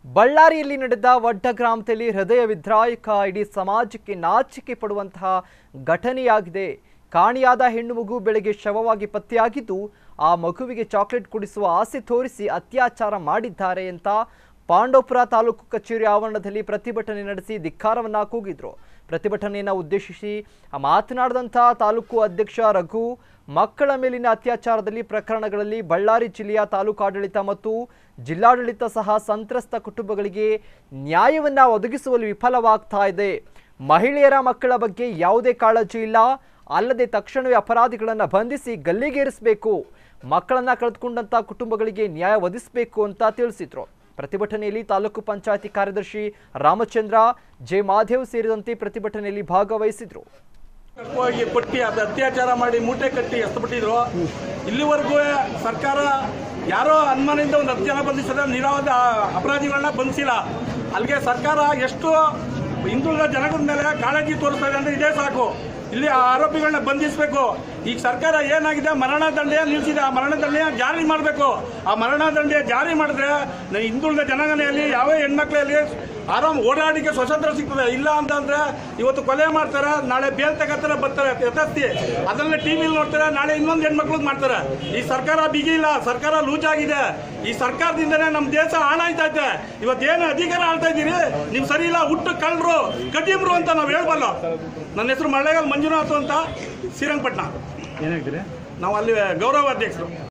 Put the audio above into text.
ಬಳ್ಳಾರಿಯಲ್ಲಿ ನಡೆದ ವಡ್ಡ ಗ್ರಾಮದಲ್ಲಿ ಹೃದಯ ವಿದ್ರಾಯಕ ಇಡೀ ಸಮಾಜಕ್ಕೆ ನಾಚಿಕೆ ಪಡುವಂತಹ ಘಟನೆಯಾಗಿದೆ ಕಾಣಿಯಾದ ಹೆಣ್ಣು ಮಗು ಬೆಳಗ್ಗೆ ಶವವಾಗಿ ಪತ್ತೆಯಾಗಿದ್ದು ಆ ಮಗುವಿಗೆ ಚಾಕ್ಲೇಟ್ ಕುಡಿಸುವ ಆಸೆ ತೋರಿಸಿ ಅತ್ಯಾಚಾರ ಮಾಡಿದ್ದಾರೆ ಅಂತ ಪಾಂಡವಪುರ ತಾಲೂಕು ಕಚೇರಿ ಆವರಣದಲ್ಲಿ ಪ್ರತಿಭಟನೆ ನಡೆಸಿ ಧಿಕ್ಕಾರವನ್ನ ಕೂಗಿದ್ರು ಪ್ರತಿಭಟನೆಯನ್ನ ಉದ್ದೇಶಿಸಿ ಮಾತನಾಡಿದಂಥ ತಾಲೂಕು ಅಧ್ಯಕ್ಷ ರಘು ಮಕ್ಕಳ ಮೇಲಿನ ಅತ್ಯಾಚಾರದಲ್ಲಿ ಪ್ರಕರಣಗಳಲ್ಲಿ ಬಳ್ಳಾರಿ ಜಿಲ್ಲೆಯ ತಾಲೂಕು ಆಡಳಿತ ಮತ್ತು ಜಿಲ್ಲಾಡಳಿತ ಸಹ ಸಂತ್ರಸ್ತ ಕುಟುಂಬಗಳಿಗೆ ನ್ಯಾಯವನ್ನ ಒದಗಿಸುವಲ್ಲಿ ವಿಫಲವಾಗ್ತಾ ಇದೆ ಮಹಿಳೆಯರ ಮಕ್ಕಳ ಬಗ್ಗೆ ಯಾವುದೇ ಕಾಳಜಿ ಇಲ್ಲ ಅಲ್ಲದೆ ತಕ್ಷಣವೇ ಅಪರಾಧಿಗಳನ್ನು ಬಂಧಿಸಿ ಗಲ್ಲಿಗೇರಿಸಬೇಕು ಮಕ್ಕಳನ್ನ ಕಳೆದುಕೊಂಡಂತ ಕುಟುಂಬಗಳಿಗೆ ನ್ಯಾಯ ಒದಗಿಸಬೇಕು ಅಂತ ತಿಳಿಸಿದ್ರು ಪ್ರತಿಭಟನೆಯಲ್ಲಿ ತಾಲೂಕು ಪಂಚಾಯತಿ ಕಾರ್ಯದರ್ಶಿ ರಾಮಚಂದ್ರ ಜೆ ಮಾಧವ್ ಸೇರಿದಂತೆ ಪ್ರತಿಭಟನೆಯಲ್ಲಿ ಭಾಗವಹಿಸಿದ್ರು ಹೋಗಿ ಕೊಟ್ಟಿ ಅದು ಅತ್ಯಾಚಾರ ಮಾಡಿ ಮೂಟೆ ಕಟ್ಟಿ ಎಸ್ತಬಿಟ್ಟಿದ್ರು ಇಲ್ಲಿವರೆಗೂ ಸರ್ಕಾರ ಯಾರೋ ಅನುಮಾನದಿಂದ ಒಂದು ಹತ್ತು ಜನ ಬಂಧಿಸಿದ್ರೆ ನಿರಾವಧ ಅಪರಾಧಿಗಳನ್ನ ಬಂಧಿಸಿಲ್ಲ ಅಲ್ಲಿಗೆ ಸರ್ಕಾರ ಎಷ್ಟು ಹಿಂದುಳಿದ ಜನಗಳ ಮೇಲೆ ಕಾಳಜಿ ತೋರಿಸ್ತಾ ಇದೆ ಅಂದ್ರೆ ಇದೇ ಸಾಕು ಇಲ್ಲಿ ಆ ಆರೋಪಿಗಳನ್ನ ಬಂಧಿಸಬೇಕು ಈಗ ಸರ್ಕಾರ ಏನಾಗಿದೆ ಮರಣ ದಂಡನೆ ನಿಲ್ಲಿಸಿದೆ ಆ ಮರಣ ದಂಡನೆ ಜಾರಿ ಮಾಡಬೇಕು ಆ ಮರಣ ದಂಡನೆ ಜಾರಿ ಮಾಡಿದ್ರೆ ನ- ಹಿಂದುಳಿದ ಜನಾಂಗನೆಯಲ್ಲಿ ಯಾವ ಹೆಣ್ಮಕ್ಳಲ್ಲಿ ಆರಾಮ್ ಓಡಾಡಿಕೆ ಸ್ವತಂತ್ರ ಸಿಗ್ತದೆ ಇಲ್ಲ ಅಂತಂದ್ರೆ ಇವತ್ತು ಕೊಲೆ ಮಾಡ್ತಾರೆ ನಾಳೆ ಬೇಲ್ ತಗೋತಾರೆ ಬರ್ತಾರೆ ಯಥಾಸ್ತಿ ಅದನ್ನೇ ಟಿವಿಲಿ ನೋಡ್ತಾರೆ ನಾಳೆ ಇನ್ನೊಂದು ಹೆಣ್ಮಕ್ಳು ಮಾಡ್ತಾರೆ ಈ ಸರ್ಕಾರ ಬಿಗಿ ಇಲ್ಲ ಸರ್ಕಾರ ಲೂಜ್ ಆಗಿದೆ ಈ ಸರ್ಕಾರದಿಂದನೇ ನಮ್ಮ ದೇಶ ಹಾಳಾಯ್ತೈತೆ ಇವತ್ತೇನು ಅಧಿಕಾರ ಆಳ್ತಾ ಇದ್ದೀರಿ ನೀವು ಸರಿ ಇಲ್ಲ ಹುಟ್ಟು ಕಳ್ಳರು ಕಟೀಮ್ರು ಅಂತ ನಾವು ಹೇಳ್ಬಲ್ಲ ನನ್ನ ಹೆಸರು ಮಳೆಗಾಲ ಮಂಜುನಾಥ್ ಅಂತ ಶ್ರೀರಂಗಪಟ್ಟಣ ಏನಾಗ್ತೀರಿ ನಾವು ಅಲ್ಲಿ ಗೌರವ ಅಧ್ಯಕ್ಷರು